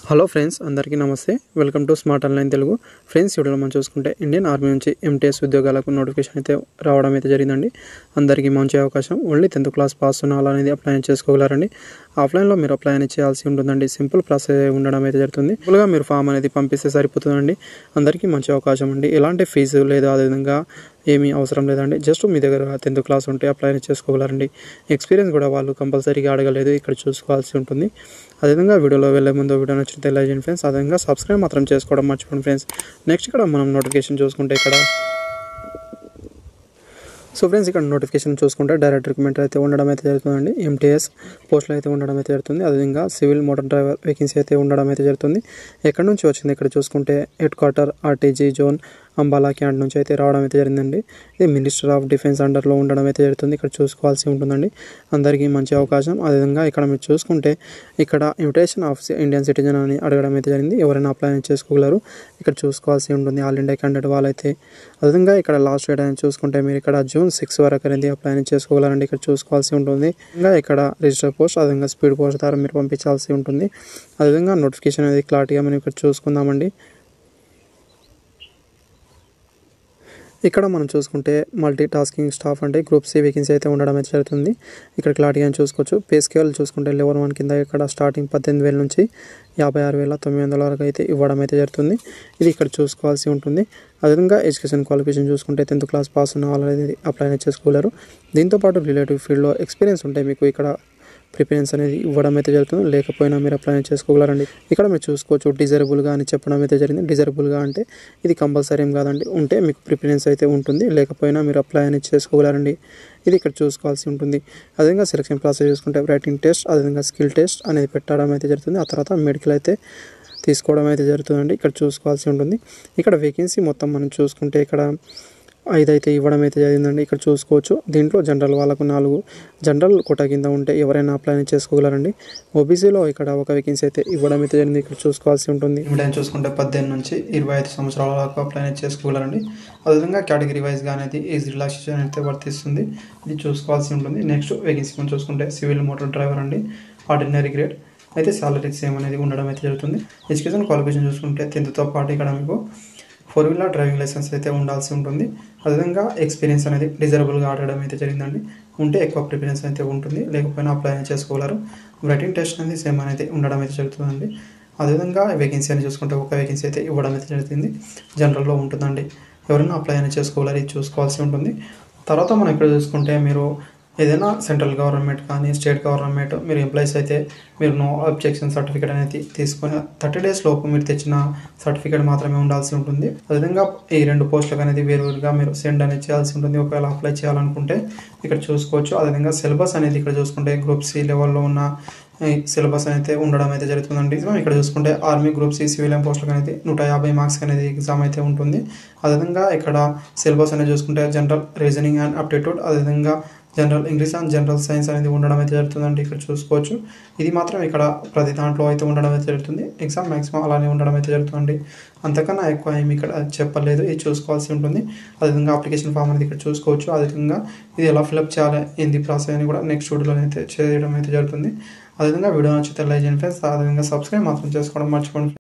hello friends అందరికీ నమస్తే welcome to smart online Telugu friends వీడియోలో మనం చూసుకుంటే ఇండియన్ ఆర్మీ నుంచి ఎంటీఎస్ ఉద్యోగాలకు నోటిఫికేషన్ అయితే రావడం అయితే జరిగిందండి అందరికీ మంచి అవకాశం ఓన్లీ టెన్త్ క్లాస్ పాస్ ఉన్న వాళ్ళు అనేది అప్లై చేసుకోగలరండి ఆఫ్లైన్లో మీరు అప్లై అనేది చేయాల్సి ఉంటుందండి సింపుల్ ప్రాసెస్ ఉండడం అయితే జరుగుతుంది సింపుల్గా మీరు ఫామ్ అనేది పంపిస్తే సరిపోతుందండి అందరికీ మంచి అవకాశం అండి ఎలాంటి ఫీజు లేదా అదేవిధంగా ఏమీ అవసరం లేదండి జస్ట్ మీ దగ్గర టెన్త్ క్లాస్ ఉంటే అప్లై చేసుకోగలరండి ఎక్స్పీరియన్స్ కూడా వాళ్ళు కంపల్సరీగా అడగలేదు ఇక్కడ చూసుకోవాల్సి ఉంటుంది అదేవిధంగా వీడియోలో వెళ్ళే ముందు వీడియో నచ్చితే లైక్ చేయండి ఫ్రెండ్స్ అదేవిధంగా సబ్స్క్రైబ్ మాత్రం చేసుకోవడం మర్చిపోండి ఫ్రెండ్స్ నెక్స్ట్ ఇక్కడ మనం నోటిఫికేషన్ చూసుకుంటే ఇక్కడ సో ఫ్రెండ్స్ ఇక్కడ నోటిఫికేషన్ చూసుకుంటే డైరెక్ట్ రిక్రూట్మెంట్ అయితే ఉండడం అయితే జరుగుతుందండి ఎంటీఎస్ పోస్టులు అయితే ఉండడం అయితే జరుగుతుంది అదేవిధంగా సివిల్ మోటార్ డ్రైవర్ వేకెన్సీ అయితే ఉండడం అయితే జరుగుతుంది ఎక్కడి నుంచి వచ్చింది ఇక్కడ చూసుకుంటే head quarter RTG zone Ambala cantt నుంచి అయితే రావడం అయితే జరిగిందండి ఇది మినిస్టర్ ఆఫ్ డిఫెన్స్ అండర్లో ఉండడం అయితే జరుగుతుంది ఇక్కడ చూసుకోవాల్సి ఉంటుందండి అందరికీ మంచి అవకాశం అదేవిధంగా ఇక్కడ మీరు చూసుకుంటే ఇక్కడ ఇన్విటేషన్ ఆఫ్ ఇండియన్ సిటిజన్ అని అడగడం అయితే జరిగింది ఎవరైనా అప్లై చేసుకోగలరు ఇక్కడ చూసుకోవాల్సి ఉంటుంది ఆల్ ఇండియా క్యాండిడేట్ వాళ్ళైతే అదేవిధంగా ఇక్కడ లాస్ట్ డేట్ అనేది చూసుకుంటే మీరు ఇక్కడ జూన్ సిక్స్ వరకు అనేది అప్లై చేసుకోగలరండి ఇక్కడ చూసుకోవాల్సి ఉంటుంది ఇంకా ఇక్కడ రిజిస్టర్ పోస్ట్ అదేవిధంగా స్పీడ్ పోస్ట్ ద్వారా మీరు పంపించాల్సి ఉంటుంది అదేవిధంగా నోటిఫికేషన్ అనేది క్లారిటీగా మనం ఇక్కడ చూసుకుందామండి ఇక్కడ మనం చూసుకుంటే మల్టీ టాస్కింగ్ స్టాఫ్ అంటే గ్రూప్ సి వేకెన్సీ అయితే ఉండడం అయితే జరుగుతుంది ఇక్కడ క్లారిటీగా చూసుకోవచ్చు పే స్కేల్ చూసుకుంటే లెవెల్ వన్ కింద ఇక్కడ స్టార్టింగ్ పద్దెనిమిది వేల నుంచి యాభై ఆరు వేల తొమ్మిది వందల వరకు అయితే ఇవ్వడం అయితే జరుగుతుంది ఇది ఇక్కడ చూసుకోవాల్సి ఉంటుంది అదేవిధంగా ఎడ్యుకేషన్ క్వాలిఫికేషన్ చూసుకుంటే టెన్త్ క్లాస్ పాస్ ఉన్న వాళ్ళు అనేది అప్లై చేసుకోలేరు దీంతోపాటు రిలేటివ్ ఫీల్డ్లో ఎక్స్పీరియన్స్ ఉంటే మీకు ఇక్కడ ప్రిఫరెన్స్ అనేది ఇవ్వడం అయితే జరుగుతుంది లేకపోయినా మీరు అప్లై చేసుకోగలరండి ఇక్కడ మీరు చూసుకోవచ్చు డిజరబుల్గా అని చెప్పడం అయితే జరిగింది డిజరబుల్గా అంటే ఇది కంపల్సరీ ఏం కాదండి ఉంటే మీకు ప్రిఫరెన్స్ అయితే ఉంటుంది లేకపోయినా మీరు అప్లై అనేది చేసుకోగలరండి ఇది ఇక్కడ చూసుకోవాల్సి ఉంటుంది అదేవిధంగా సెలక్షన్ ప్రాసెస్ చూసుకుంటే రైటింగ్ టెస్ట్ అదేవిధంగా స్కిల్ టెస్ట్ అనేది పెట్టడం అయితే జరుగుతుంది ఆ తర్వాత మెడికల్ అయితే తీసుకోవడం అయితే జరుగుతుందండి ఇక్కడ చూసుకోవాల్సి ఉంటుంది ఇక్కడ వేకెన్సీ మొత్తం మనం చూసుకుంటే ఇక్కడ ఐదు అయితే ఇవ్వడం అయితే జరిగిందండి ఇక్కడ చూసుకోవచ్చు దీంట్లో జనరల్ వాళ్ళకు నాలుగు జనరల్ కోట కింద ఉంటే ఎవరైనా అప్లై చేసుకోగలరండి ఓబీసీలో ఇక్కడ ఒక వేకెన్సీ అయితే ఇవ్వడం అయితే జరిగింది ఇక్కడ చూసుకోవాల్సి ఉంటుంది ఇప్పుడు చూసుకుంటే పద్దెనిమిది నుంచి ఇరవై ఐదు సంవత్సరాల వరకు అప్లై చేసుకోగలరండి అదేవిధంగా కేటగిరీ వైజ్గా అనేది ఏజ్ రిలాక్సేషన్ అయితే వర్తిస్తుంది ఇది చూసుకోవాల్సి ఉంటుంది నెక్స్ట్ వేకెన్సీ మనం చూసుకుంటే సివిల్ మోటార్ డ్రైవర్ అండి ఆర్డినరీ గ్రేడ్ అయితే సాలరీ సేమ్ అనేది ఉండడం అయితే జరుగుతుంది ఎడ్యుకేషన్ క్వాలిఫికేషన్ చూసుకుంటే టెన్త్తో పాటు ఇక్కడ మీకు ఫోర్ వీలర్ డ్రైవింగ్ లైసెన్స్ అయితే ఉండాల్సి ఉంటుంది అదేవిధంగా ఎక్స్పీరియన్స్ అనేది డిజరబుల్గా ఆడడం అయితే జరిగిందండి ఉంటే ఎక్కువ ప్రిఫరెన్స్ అయితే ఉంటుంది లేకపోయినా అప్లై చేసుకోగలరు రైటింగ్ టెస్ట్ అనేది సేమ్ అనేది ఉండడం అయితే జరుగుతుందండి అదేవిధంగా వేకెన్సీ అని చూసుకుంటే ఒక వేకెన్సీ అయితే ఇవ్వడం అయితే జరుగుతుంది జనరల్లో ఉంటుందండి ఎవరైనా అప్లై అనేది చేసుకోగలరు ఇది చూసుకోవాల్సి ఉంటుంది తర్వాత మనం ఇక్కడ చూసుకుంటే మీరు ఏదైనా సెంట్రల్ గవర్నమెంట్ కానీ స్టేట్ గవర్నమెంట్ మీరు ఎంప్లాయీస్ అయితే మీరు నో అబ్జెక్షన్ సర్టిఫికేట్ అనేది తీసుకొని థర్టీ డేస్ లోపు మీరు తెచ్చిన సర్టిఫికేట్ మాత్రమే ఉండాల్సి ఉంటుంది అదేవిధంగా ఈ రెండు పోస్టులకు అనేది వేరువేరుగా మీరు సెండ్ అనేది చేయాల్సి ఉంటుంది ఒకవేళ అప్లై చేయాలనుకుంటే ఇక్కడ చూసుకోవచ్చు అదేవిధంగా సిలబస్ అనేది ఇక్కడ చూసుకుంటే గ్రూప్ సి లెవెల్లో ఉన్న సిలబస్ అయితే ఉండడం అయితే జరుగుతుందండి ఇక్కడ చూసుకుంటే ఆర్మీ గ్రూప్ సి సివిలియన్ పోస్టులకు అనేది నూట యాభై మార్క్స్ అనేది ఎగ్జామ్ అయితే ఉంటుంది అదేవిధంగా ఇక్కడ సిలబస్ అనేది చూసుకుంటే జనరల్ రీజనింగ్ అండ్ అప్టిట్యూడ్ అదేవిధంగా general English and general science అనేది ఉండడం అయితే జరుగుతుందండి ఇక్కడ చూసుకోవచ్చు ఇది మాత్రం ఇక్కడ ప్రతి దాంట్లో అయితే ఉండడం అయితే జరుగుతుంది ఎగ్జామ్ మ్యాక్సిమం అలానే ఉండడం అయితే జరుగుతుంది అంతకన్నా ఎక్కువ ఏమి ఇక్కడ చెప్పలేదు ఇది చూసుకోవాల్సి ఉంటుంది అదేవిధంగా అప్లికేషన్ ఫామ్ అనేది ఇక్కడ చూసుకోవచ్చు అదేవిధంగా ఇది ఎలా ఫిల్అప్ చేయాలి ఏంది ప్రాసెస్ అని కూడా నెక్స్ట్ వీడియోలో అయితే చేయడం అయితే జరుగుతుంది అదేవిధంగా వీడియో నచ్చితే లైక్ చేయండి ఫ్రెండ్స్ అదేవిధంగా సబ్స్క్రైబ్ మాత్రం చేసుకోవడం మర్చిపోండి